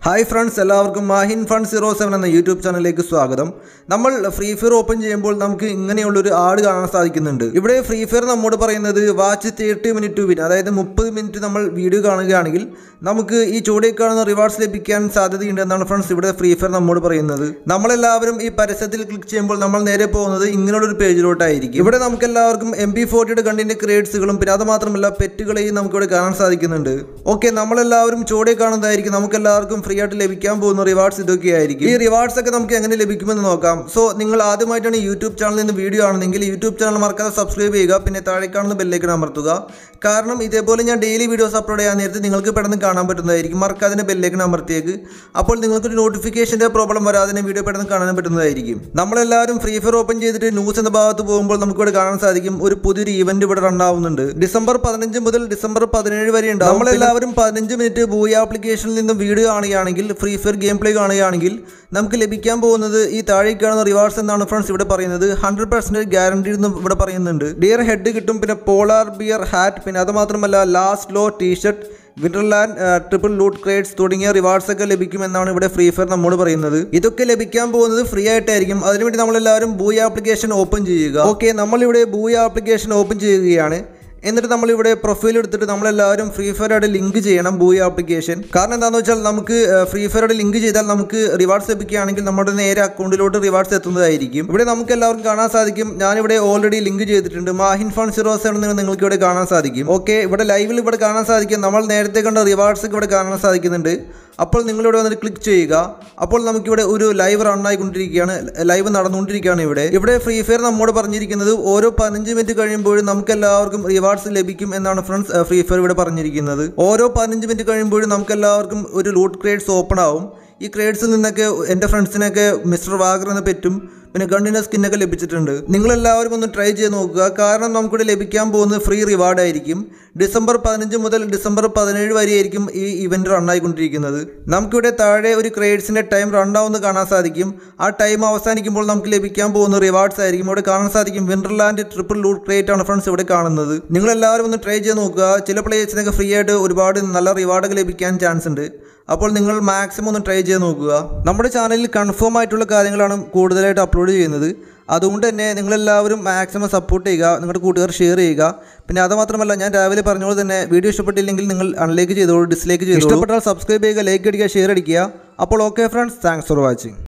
hi friends എല്ലാവർക്കും Mahin fun zero seven എന്ന YouTube ചാനലിലേക്ക് സ്വാഗതം നമ്മൾ ഫ്രീ ഫയർ ഓപ്പൺ ചെയ്യുമ്പോൾ നമുക്ക് ഇങ്ങനെയുള്ളൊരു ആഡ് കാണാൻ സാധിക്കുന്നുണ്ട് ഇവിടെ ഫ്രീ ഫയർ നമ്മോട് പറയുന്നത് watch thirty minute to win അതായത് മുപ്പത് മിനിറ്റ് നമ്മൾ വീഡിയോ കാണുകയാണെങ്കിൽ നമുക്ക് ഈ ചുവടെ കാണുന്ന റിവാർഡ്സ് ലഭിക്കാൻ സാധ്യതയുണ്ട് എന്നാണ് ഫ്രണ്ട്സ് ഇവിടെ ഫ്രീ ഫയർ നമ്മോട് പറയുന്നത് നമ്മളെല്ലാവരും ഈ പരസ്യത്തിൽ ക്ലിക്ക് ചെയ്യുമ്പോൾ നമ്മൾ നേരെ പോകുന്നത് ഇങ്ങനെയുള്ളൊരു പേജിലോട്ടായിരിക്കും ഇവിടെ നമുക്ക് എല്ലാവർക്കും എം ബി ഫോർട്ടിയുടെ കണ്ടിന്റെ ക്രേഡ്സുകളും പിന്നെ അത് മാത്രമല്ല പെറ്റുകളെയും നമുക്കിവിടെ കാണാൻ സാധിക്കുന്നുണ്ട് ഓക്കെ നമ്മളെല്ലാവരും ചുവടെ കാണുന്നതായിരിക്കും നമുക്ക് എല്ലാവർക്കും ഫ്രീ ആയിട്ട് ലഭിക്കാൻ പോകുന്ന റിവാർഡ്സ് ഇതൊക്കെയായിരിക്കും ഈ റിവാർഡ്സ് ഒക്കെ നമുക്ക് എങ്ങനെ ലഭിക്കുമെന്ന് നോക്കാം സോ നിങ്ങൾ ആദ്യമായിട്ടാണ് ഈ യൂട്യൂബ് ചാനലിൽ നിന്ന് വീഡിയോ ആണെന്നെങ്കിൽ യൂട്യൂബ് ചാനൽ മറക്കാതെ സബ്സ്ക്രൈബ് ചെയ്യുക പിന്നെ താഴെ കാണുന്ന ബെല്ലേക്ക് അമർത്തുക കാരണം ഇതേപോലെ ഞാൻ ഡെയിലി വീഡിയോസ് അപ്ലോഡ് ചെയ്യാൻ നേരത്തെ നിങ്ങൾക്ക് പെട്ടെന്ന് കാണാൻ പറ്റുന്നതായിരിക്കും മറക്കാതെ ബെല്ലേക്ക് അമർത്തിയേക്ക് അപ്പോൾ നിങ്ങൾക്കൊരു നോട്ടിഫിക്കേഷൻ്റെ പ്രോബ്ലം വരാതെ വീഡിയോ പെട്ടെന്ന് കാണാൻ പറ്റുന്നതായിരിക്കും നമ്മളെല്ലാവരും ഫ്രീ ഫയർ ഓപ്പൺ ചെയ്തിട്ട് ന്യൂസ് എന്ന ഭാഗത്ത് പോകുമ്പോൾ നമുക്ക് ഇവിടെ കാണാൻ സാധിക്കും ഒരു പുതിയൊരു ഇവന്റ് ഇവിടെ റൺ ആവുന്നുണ്ട് ഡിസംബർ പതിനഞ്ച് മുതൽ ഡിസംബർ പതിനേഴ് വരെ ഉണ്ടാവും നമ്മളെല്ലാവരും പതിനഞ്ച് മിനിറ്റ് ബൂയ ആപ്ലിക്കേഷനിൽ നിന്നും വീഡിയോ കാണുകയാണെങ്കിൽ ഫ്രീ ഫയർ ഗെയിം പ്ലേ കാണുകയാണെങ്കിൽ നമുക്ക് ലഭിക്കാൻ പോകുന്നത് ഈ താഴെ കാണുന്ന റിവാർഡ്സ് എന്നാണ് ഫ്രണ്ട്സ് ഇവിടെ പറയുന്നത് ഹൺഡ്രഡ് പെർസെൻറ്റേജ് ഗ്യാരണ്ടി എന്ന് ഇവിടെ പറയുന്നുണ്ട് ഡിയർ ഹെഡ് കിട്ടും പിന്നെ പോളാർ ബിയർ ഹാറ്റ് പിന്നെ അത് മാത്രമല്ല ലാസ്റ്റ് ലോ T shirt Winterland triple loot crates തുടങ്ങിയ റിവാർഡ്സ് ഒക്കെ ലഭിക്കുമെന്നാണ് ഇവിടെ ഫ്രീ ഫയർ നമ്മോട് പറയുന്നത് ഇതൊക്കെ ലഭിക്കാൻ പോകുന്നത് ഫ്രീ ആയിട്ടായിരിക്കും അതിനുവേണ്ടി നമ്മളെല്ലാവരും ബൂയ ആപ്ലിക്കേഷൻ ഓപ്പൺ ചെയ്യുക ഓക്കെ നമ്മളിവിടെ ബൂയ ആപ്ലിക്കേഷൻ ഓപ്പൺ ചെയ്യുകയാണ് എന്നിട്ട് നമ്മളിവിടെ പ്രൊഫൈൽ എടുത്തിട്ട് നമ്മളെല്ലാവരും ഫ്രീ ഫയറുടെ ലിങ്ക് ചെയ്യണം ബൂയ ആപ്ലിക്കേഷൻ കാരണം എന്താണെന്ന് വെച്ചാൽ നമുക്ക് ഫ്രീ ഫയറുടെ ലിങ്ക് ചെയ്താൽ നമുക്ക് റിവാർഡ്സ് ലഭിക്കുകയാണെങ്കിൽ നമ്മുടെ നേരെ അക്കൗണ്ടിലോട്ട് റിവാർഡ്സ് എത്തുന്നതായിരിക്കും ഇവിടെ നമുക്ക് എല്ലാവർക്കും കാണാൻ സാധിക്കും ഞാനിവിടെ ഓൾറെഡി ലിങ്ക് ചെയ്തിട്ടുണ്ട് മാഹിൻ ഫൺ സീറോ സെവൻ എന്ന് നിങ്ങൾക്ക് ഇവിടെ കാണാൻ സാധിക്കും ഓക്കെ ഇവിടെ ലൈവിൽ ഇവിടെ കാണാൻ സാധിക്കും നമ്മൾ നേരത്തെ കണ്ട റിവാർഡ്സ് ഇവിടെ കാണാൻ സാധിക്കുന്നുണ്ട് അപ്പോൾ നിങ്ങളിവിടെ വന്നിട്ട് ക്ലിക്ക് ചെയ്യുക അപ്പോൾ നമുക്കിവിടെ ഒരു ലൈവ് റണ്ണായിക്കൊണ്ടിരിക്കുകയാണ് ലൈവ് നടന്നുകൊണ്ടിരിക്കുകയാണ് ഇവിടെ ഇവിടെ ഫ്രീ ഫയർ നമ്മോട് പറഞ്ഞിരിക്കുന്നത് ഓരോ പതിനഞ്ച് മിനിറ്റ് കഴിയുമ്പോഴും നമുക്ക് എല്ലാവർക്കും റിവാർഡ്സ് ലഭിക്കും എന്നാണ് ഫ്രണ്ട്സ് ഫ്രീ ഫയർ ഇവിടെ പറഞ്ഞിരിക്കുന്നത് ഓരോ പതിനഞ്ച് മിനിറ്റ് കഴിയുമ്പോഴും നമുക്ക് എല്ലാവർക്കും ഒരു ലൂട്ട് ക്രേഡ്സ് ഓപ്പൺ ആവും ഈ ക്രേഡ്സിൽ നിന്നൊക്കെ എൻ്റെ ഫ്രണ്ട്സിനൊക്കെ മിസ്റ്റർ വാഗർ എന്ന് പറ്റും പിന്നെ ഗണ്ണിൻ്റെ സ്കിന്നൊക്കെ ലഭിച്ചിട്ടുണ്ട് നിങ്ങളെല്ലാവരും ഒന്ന് ട്രൈ ചെയ്ത് നോക്കുക കാരണം നമുക്കിവിടെ ലഭിക്കാൻ പോകുന്നത് ഫ്രീ റിവാർഡ് ആയിരിക്കും ഡിസംബർ പതിനഞ്ച് മുതൽ ഡിസംബർ പതിനേഴ് വരെയായിരിക്കും ഈ ഇവൻറ്റ് റണ്ണായിക്കൊണ്ടിരിക്കുന്നത് നമുക്കിവിടെ താഴെ ഒരു ക്രേഡ്സിൻ്റെ ടൈം റണ്ണാവുന്ന കാണാൻ സാധിക്കും ആ ടൈം അവസാനിക്കുമ്പോൾ നമുക്ക് ലഭിക്കാൻ പോകുന്ന റിവാർഡ്സ് ആയിരിക്കും ഇവിടെ കാണാൻ സാധിക്കും വിന്റർലാൻഡ് ട്രിപ്പിൾ ലൂട്ട് ക്രേറ്റ് ആണ് ഫ്രണ്ട്സ് ഇവിടെ കാണുന്നത് നിങ്ങളെല്ലാവരും ഒന്ന് ട്രൈ ചെയ്ത് നോക്കുക ചില പ്ലേയേഴ്സിനൊക്കെ ഫ്രീ ആയിട്ട് ഒരുപാട് നല്ല റിവാർഡൊക്കെ ലഭിക്കാൻ ചാൻസ് ഉണ്ട് അപ്പോൾ നിങ്ങൾ മാക്സിമം ഒന്ന് ട്രൈ ചെയ്ത് നോക്കുക നമ്മുടെ ചാനലിൽ കൺഫേം ആയിട്ടുള്ള കാര്യങ്ങളാണ് കൂടുതലായിട്ട് അപ്ലോഡ് ചെയ്യുന്നത് അതുകൊണ്ട് തന്നെ നിങ്ങളെല്ലാവരും മാക്സിമം സപ്പോർട്ട് ചെയ്യുക നിങ്ങളുടെ കൂട്ടുകാർ ഷെയർ ചെയ്യുക പിന്നെ അത് മാത്രമല്ല ഞാൻ രാവിലെ പറഞ്ഞോളൂ തന്നെ വീഡിയോ ഇഷ്ടപ്പെട്ടില്ലെങ്കിൽ നിങ്ങൾ അൺലൈക്ക് ചെയ്തോളൂ ഡിസ്ലൈക്ക് ചെയ്തോളൂ ഇഷ്ടപ്പെട്ടാൽ സബ്സ്ക്രൈബ് ചെയ്യുക ലൈക്ക് അടിക്കുക ഷെയർ അടിക്കുക അപ്പോൾ okay friends thanks for watching